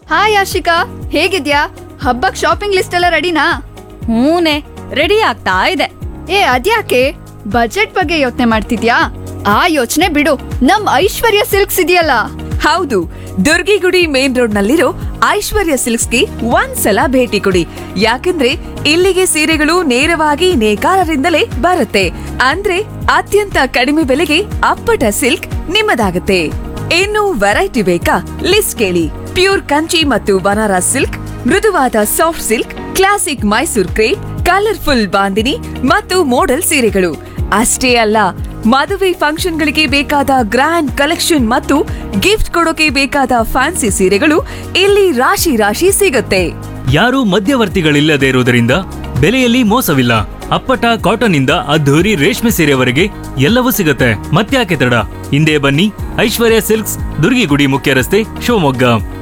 hi Ashika ಹೇಗಿದ್ಯಾ ಹಬ್ಬಕ್ shopping list ಎಲ್ಲ ರೆಡಿನಾ ಹೂನೆ ರೆಡಿ ಆಗ್ತಾ ಇದೆ ಏ ಅದ್ಯಾಕೆ ಬಜೆಟ್ ಬಗ್ಗೆ ಯೋಚನೆ ಮಾಡ್ತಿದ್ಯಾ ಆ ಯೋಚನೆ ಬಿಡು ನಮ್ ಐಶ್ವರ್ಯ ಸಿಲ್ಕ್ಸ್ ಇದೆಯಲ್ಲ ಹೌದು ದುರ್ಗಿಗುಡಿ ಮೇನ್ ರೋಡ್ ನಲ್ಲಿರೋ ಐಶ್ವರ್ಯ ಸಿಲ್ಕ್ಸ್ಗೆ ಒಂದ್ಸಲ ಭೇಟಿ ಕೊಡಿ ಯಾಕಂದ್ರೆ ಇಲ್ಲಿಗೆ ಸೀರೆಗಳು ನೇರವಾಗಿ ನೇಕಾರರಿಂದಲೇ ಬರುತ್ತೆ ಅಂದ್ರೆ ಅತ್ಯಂತ ಕಡಿಮೆ ಬೆಲೆಗೆ ಅಪ್ಪಟ ಸಿಲ್ಕ್ ನಿಮ್ಮದಾಗುತ್ತೆ ಇನ್ನು ವೆರೈಟಿ ಬೇಕಾ ಲಿಸ್ಟ್ ಕೇಳಿ ಪ್ಯೂರ್ ಕಂಚಿ ಮತ್ತು ಬನಾರಸ್ ಸಿಲ್ಕ್ ಮೃದುವಾದ soft silk classic Mysore crepe colourful bandhini ಮತ್ತು ಮೋಡಲ್ ಸೀರೆಗಳು ಅಷ್ಟೇ ಅಲ್ಲ ಮದುವೆ ಫಂಕ್ಷನ್ಗಳಿಗೆ ಬೇಕಾದ ಗ್ರ್ಯಾಂಡ್ ಕಲೆಕ್ಷನ್ ಮತ್ತು ಗಿಫ್ಟ್ ಕೊಡೋಕೆ ಬೇಕಾದ ಫ್ಯಾನ್ಸಿ ಸೀರೆಗಳು ಇಲ್ಲಿ ರಾಶಿ ರಾಶಿ ಸಿಗುತ್ತೆ ಯಾರೂ ಮಧ್ಯವರ್ತಿಗಳಿಲ್ಲದೆ ಇರುವುದರಿಂದ ಬೆಲೆಯಲ್ಲಿ ಮೋಸವಿಲ್ಲ ಅಪ್ಪಟ ಕಾಟನ್ ಇಂದ ಅದ್ಧೂರಿ ರೇಷ್ಮೆ ಸೀರೆವರೆಗೆ ಎಲ್ಲವೂ ಸಿಗುತ್ತೆ ಮತ್ತ್ಯಾಕೆ ತಡ ಹಿಂದೆ ಬನ್ನಿ ಐಶ್ವರ್ಯ ಸಿಲ್ಕ್ಸ್ ದುರ್ಗಿಗುಡಿ ಮುಖ್ಯ ರಸ್ತೆ ಶಿವಮೊಗ್ಗ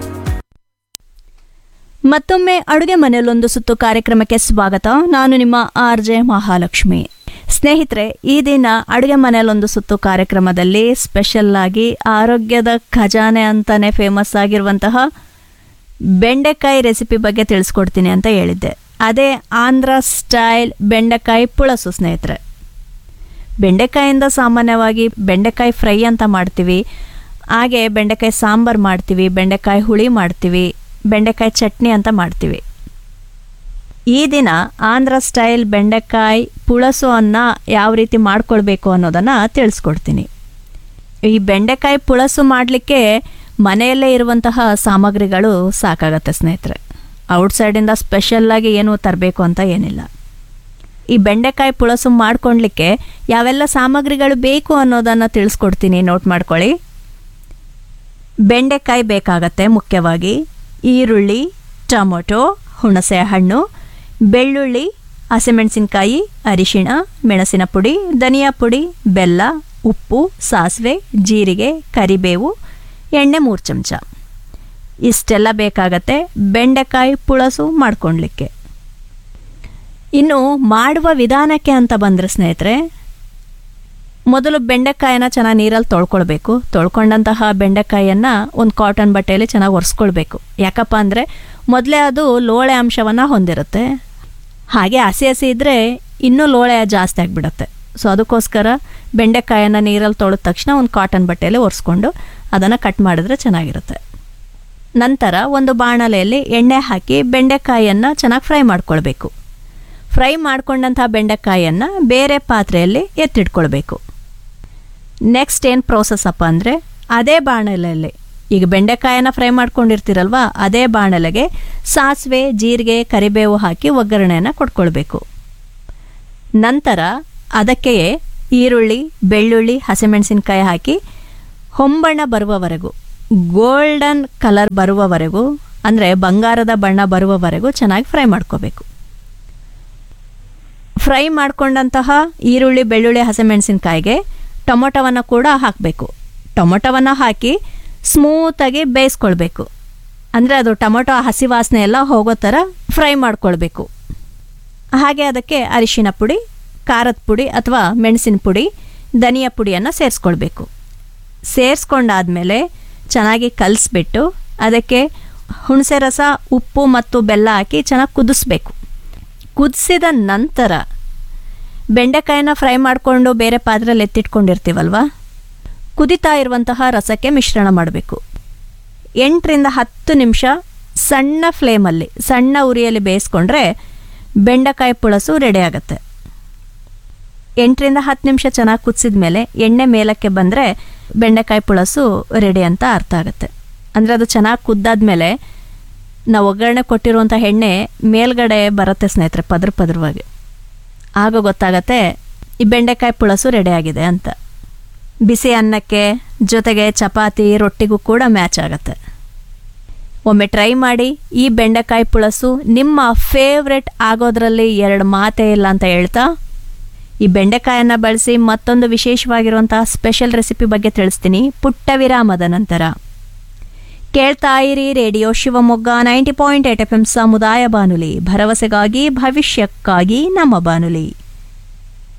ಮತ್ತೊಮ್ಮೆ ಅಡುಗೆ ಮನೆಯಲ್ಲೊಂದು ಸುತ್ತು ಕಾರ್ಯಕ್ರಮಕ್ಕೆ ಸ್ವಾಗತ ನಾನು ನಿಮ್ಮ ಆರ್ ಜೆ ಮಹಾಲಕ್ಷ್ಮಿ ಸ್ನೇಹಿತರೆ ಈ ದಿನ ಅಡುಗೆ ಮನೆಯಲ್ಲೊಂದು ಸುತ್ತು ಕಾರ್ಯಕ್ರಮದಲ್ಲಿ ಸ್ಪೆಷಲ್ ಆಗಿ ಆರೋಗ್ಯದ ಖಜಾನೆ ಅಂತಾನೆ ಫೇಮಸ್ ಆಗಿರುವಂತಹ ಬೆಂಡೆಕಾಯಿ ರೆಸಿಪಿ ಬಗ್ಗೆ ತಿಳಿಸ್ಕೊಡ್ತೀನಿ ಅಂತ ಹೇಳಿದ್ದೆ ಅದೇ ಆಂಧ್ರ ಸ್ಟೈಲ್ ಬೆಂಡೆಕಾಯಿ ಪುಳಸು ಸ್ನೇಹಿತರೆ ಬೆಂಡೆಕಾಯಿಂದ ಸಾಮಾನ್ಯವಾಗಿ ಬೆಂಡೆಕಾಯಿ ಫ್ರೈ ಅಂತ ಮಾಡ್ತೀವಿ ಹಾಗೆ ಬೆಂಡೆಕಾಯಿ ಸಾಂಬಾರು ಮಾಡ್ತೀವಿ ಬೆಂಡೆಕಾಯಿ ಹುಳಿ ಮಾಡ್ತೀವಿ ಬೆಂಡೆಕಾಯಿ ಚಟ್ನಿ ಅಂತ ಮಾಡ್ತೀವಿ ಈ ದಿನ ಆಂಧ್ರ ಸ್ಟೈಲ್ ಬೆಂಡೆಕಾಯಿ ಪುಳಸು ಅನ್ನ ಯಾವ ರೀತಿ ಮಾಡ್ಕೊಳ್ಬೇಕು ಅನ್ನೋದನ್ನು ತಿಳಿಸ್ಕೊಡ್ತೀನಿ ಈ ಬೆಂಡೆಕಾಯಿ ಪುಳಸು ಮಾಡಲಿಕ್ಕೆ ಮನೆಯಲ್ಲೇ ಇರುವಂತಹ ಸಾಮಗ್ರಿಗಳು ಸಾಕಾಗತ್ತೆ ಸ್ನೇಹಿತರೆ ಔಟ್ಸೈಡಿಂದ ಸ್ಪೆಷಲ್ಲಾಗಿ ಏನು ತರಬೇಕು ಅಂತ ಏನಿಲ್ಲ ಈ ಬೆಂಡೆಕಾಯಿ ಪುಳಸು ಮಾಡ್ಕೊಳ್ಲಿಕ್ಕೆ ಯಾವೆಲ್ಲ ಸಾಮಗ್ರಿಗಳು ಬೇಕು ಅನ್ನೋದನ್ನು ತಿಳಿಸ್ಕೊಡ್ತೀನಿ ನೋಟ್ ಮಾಡ್ಕೊಳ್ಳಿ ಬೆಂಡೆಕಾಯಿ ಬೇಕಾಗತ್ತೆ ಮುಖ್ಯವಾಗಿ ಈರುಳ್ಳಿ ಟೊಮೊಟೊ ಹುಣಸೆ ಹಣ್ಣು ಬೆಳ್ಳುಳ್ಳಿ ಹಸಿಮೆಣಸಿನ್ಕಾಯಿ ಅರಿಶಿಣ ಮೆಣಸಿನ ಪುಡಿ ಧನಿಯಾ ಪುಡಿ ಬೆಲ್ಲ ಉಪ್ಪು ಸಾಸಿವೆ ಜೀರಿಗೆ ಕರಿಬೇವು ಎಣ್ಣೆ ಮೂರು ಚಮಚ ಇಷ್ಟೆಲ್ಲ ಬೇಕಾಗತ್ತೆ ಬೆಂಡೆಕಾಯಿ ಪುಳಸು ಮಾಡ್ಕೊಳ್ಲಿಕ್ಕೆ ಇನ್ನು ಮಾಡುವ ವಿಧಾನಕ್ಕೆ ಅಂತ ಬಂದರೆ ಸ್ನೇಹಿತರೆ ಮೊದಲು ಬೆಂಡೆಕಾಯಿನ ಚೆನ್ನಾಗಿ ನೀರಲ್ಲಿ ತೊಳ್ಕೊಳ್ಬೇಕು ತೊಳ್ಕೊಂಡಂತಹ ಬೆಂಡೆಕಾಯಿಯನ್ನು ಒಂದು ಕಾಟನ್ ಬಟ್ಟೆಯಲ್ಲಿ ಚೆನ್ನಾಗಿ ಒರೆಸ್ಕೊಳ್ಬೇಕು ಯಾಕಪ್ಪ ಅಂದರೆ ಮೊದಲೇ ಅದು ಲೋಳೆ ಅಂಶವನ್ನು ಹೊಂದಿರುತ್ತೆ ಹಾಗೆ ಹಸಿ ಹಸಿ ಇದ್ದರೆ ಇನ್ನೂ ಲೋಳೆ ಜಾಸ್ತಿ ಆಗಿಬಿಡುತ್ತೆ ಸೊ ಅದಕ್ಕೋಸ್ಕರ ಬೆಂಡೆಕಾಯನ್ನು ನೀರಲ್ಲಿ ತೊಳೆದ ತಕ್ಷಣ ಒಂದು ಕಾಟನ್ ಬಟ್ಟೆಯಲ್ಲಿ ಒರೆಸ್ಕೊಂಡು ಅದನ್ನು ಕಟ್ ಮಾಡಿದ್ರೆ ಚೆನ್ನಾಗಿರುತ್ತೆ ನಂತರ ಒಂದು ಬಾಣಲೆಯಲ್ಲಿ ಎಣ್ಣೆ ಹಾಕಿ ಬೆಂಡೆಕಾಯಿಯನ್ನು ಚೆನ್ನಾಗಿ ಫ್ರೈ ಮಾಡ್ಕೊಳ್ಬೇಕು ಫ್ರೈ ಮಾಡ್ಕೊಂಡಂಥ ಬೆಂಡೆಕಾಯಿಯನ್ನು ಬೇರೆ ಪಾತ್ರೆಯಲ್ಲಿ ಎತ್ತಿಟ್ಕೊಳ್ಬೇಕು ನೆಕ್ಸ್ಟ್ ಏನು ಪ್ರೋಸೆಸ್ ಅಪ್ಪ ಅಂದರೆ ಅದೇ ಬಾಣಲೆಯಲ್ಲಿ ಈಗ ಬೆಂಡೆಕಾಯನ್ನು ಫ್ರೈ ಮಾಡ್ಕೊಂಡಿರ್ತೀರಲ್ವ ಅದೇ ಬಾಣಲೆಗೆ ಸಾಸಿವೆ ಜೀರಿಗೆ ಕರಿಬೇವು ಹಾಕಿ ಒಗ್ಗರಣೆಯನ್ನು ಕೊಟ್ಕೊಳ್ಬೇಕು ನಂತರ ಅದಕ್ಕೆಯೇ ಈರುಳ್ಳಿ ಬೆಳ್ಳುಳ್ಳಿ ಹಸಿಮೆಣಸಿನ್ಕಾಯಿ ಹಾಕಿ ಹೊಂಬಣ್ಣ ಬರುವವರೆಗೂ ಗೋಲ್ಡನ್ ಕಲರ್ ಬರುವವರೆಗೂ ಅಂದರೆ ಬಂಗಾರದ ಬಣ್ಣ ಬರುವವರೆಗೂ ಚೆನ್ನಾಗಿ ಫ್ರೈ ಮಾಡ್ಕೋಬೇಕು ಫ್ರೈ ಮಾಡ್ಕೊಂಡಂತಹ ಈರುಳ್ಳಿ ಬೆಳ್ಳುಳ್ಳಿ ಹಸಿಮೆಣಸಿನ್ಕಾಯಿಗೆ ಟೊಮೊಟೊವನ್ನು ಕೂಡ ಹಾಕಬೇಕು ಟೊಮೊಟೊವನ್ನು ಹಾಕಿ ಸ್ಮೂತಾಗಿ ಬೇಯಿಸ್ಕೊಳ್ಬೇಕು ಅಂದರೆ ಅದು ಟೊಮೊಟೊ ಹಸಿ ವಾಸನೆ ಎಲ್ಲ ಹೋಗೋ ಥರ ಫ್ರೈ ಮಾಡ್ಕೊಳ್ಬೇಕು ಹಾಗೆ ಅದಕ್ಕೆ ಅರಿಶಿನ ಪುಡಿ ಖಾರದ ಪುಡಿ ಅಥವಾ ಮೆಣಸಿನ ಪುಡಿ ಧನಿಯಾ ಪುಡಿಯನ್ನು ಸೇರಿಸ್ಕೊಳ್ಬೇಕು ಸೇರಿಸ್ಕೊಂಡಾದ್ಮೇಲೆ ಚೆನ್ನಾಗಿ ಕಲಿಸ್ಬಿಟ್ಟು ಅದಕ್ಕೆ ಹುಣಸೆ ರಸ ಉಪ್ಪು ಮತ್ತು ಬೆಲ್ಲ ಹಾಕಿ ಚೆನ್ನಾಗಿ ಕುದಿಸ್ಬೇಕು ಕುದಿಸಿದ ನಂತರ ಬೆಂಡೆಕಾಯಿನ ಫ್ರೈ ಮಾಡಿಕೊಂಡು ಬೇರೆ ಪಾತ್ರೆಯಲ್ಲಿ ಎತ್ತಿಟ್ಕೊಂಡಿರ್ತೀವಲ್ವ ಕುದಿತಾ ಇರುವಂತಹ ರಸಕ್ಕೆ ಮಿಶ್ರಣ ಮಾಡಬೇಕು ಎಂಟರಿಂದ ಹತ್ತು ನಿಮಿಷ ಸಣ್ಣ ಫ್ಲೇಮಲ್ಲಿ ಸಣ್ಣ ಉರಿಯಲ್ಲಿ ಬೇಯಿಸ್ಕೊಂಡ್ರೆ ಬೆಂಡೆಕಾಯಿ ಪುಳಸು ರೆಡಿ ಆಗುತ್ತೆ ಎಂಟರಿಂದ ಹತ್ತು ನಿಮಿಷ ಚೆನ್ನಾಗಿ ಕುದಿಸಿದ ಮೇಲೆ ಎಣ್ಣೆ ಮೇಲಕ್ಕೆ ಬಂದರೆ ಬೆಂಡೆಕಾಯಿ ಪುಳಸು ರೆಡಿ ಅಂತ ಅರ್ಥ ಆಗುತ್ತೆ ಅಂದರೆ ಅದು ಚೆನ್ನಾಗಿ ಕುದ್ದಾದ್ಮೇಲೆ ನಾವು ಒಗ್ಗರಣೆ ಕೊಟ್ಟಿರುವಂಥ ಎಣ್ಣೆ ಮೇಲ್ಗಡೆ ಬರುತ್ತೆ ಸ್ನೇಹಿತರೆ ಪದ್ರ ಪದ್ರವಾಗಿ ಆಗ ಗೊತ್ತಾಗತ್ತೆ ಈ ಬೆಂಡೆಕಾಯಿ ಪುಳಸು ರೆಡಿ ಆಗಿದೆ ಅಂತ ಬಿಸಿ ಅನ್ನಕ್ಕೆ ಜೊತೆಗೆ ಚಪಾತಿ ರೊಟ್ಟಿಗೂ ಕೂಡ ಮ್ಯಾಚ್ ಆಗುತ್ತೆ ಒಮ್ಮೆ ಟ್ರೈ ಮಾಡಿ ಈ ಬೆಂಡೆಕಾಯಿ ಪುಳಸು ನಿಮ್ಮ ಫೇವ್ರೆಟ್ ಆಗೋದ್ರಲ್ಲಿ ಎರಡು ಮಾತೇ ಇಲ್ಲ ಅಂತ ಹೇಳ್ತಾ ಈ ಬೆಂಡೆಕಾಯನ್ನು ಬಳಸಿ ಮತ್ತೊಂದು ವಿಶೇಷವಾಗಿರುವಂತಹ ಸ್ಪೆಷಲ್ ರೆಸಿಪಿ ಬಗ್ಗೆ ತಿಳಿಸ್ತೀನಿ ಪುಟ್ಟ ವಿರಾಮದ ನಂತರ ಕೇಳ್ತಾ ಇರಿ radio Shivamogga ninety point eight F M ಸಮುದಾಯ ಬಾನುಲಿ ಭರವಸೆಗಾಗಿ ಭವಿಷ್ಯಕ್ಕಾಗಿ ನಮ್ಮ ಬಾನುಲಿ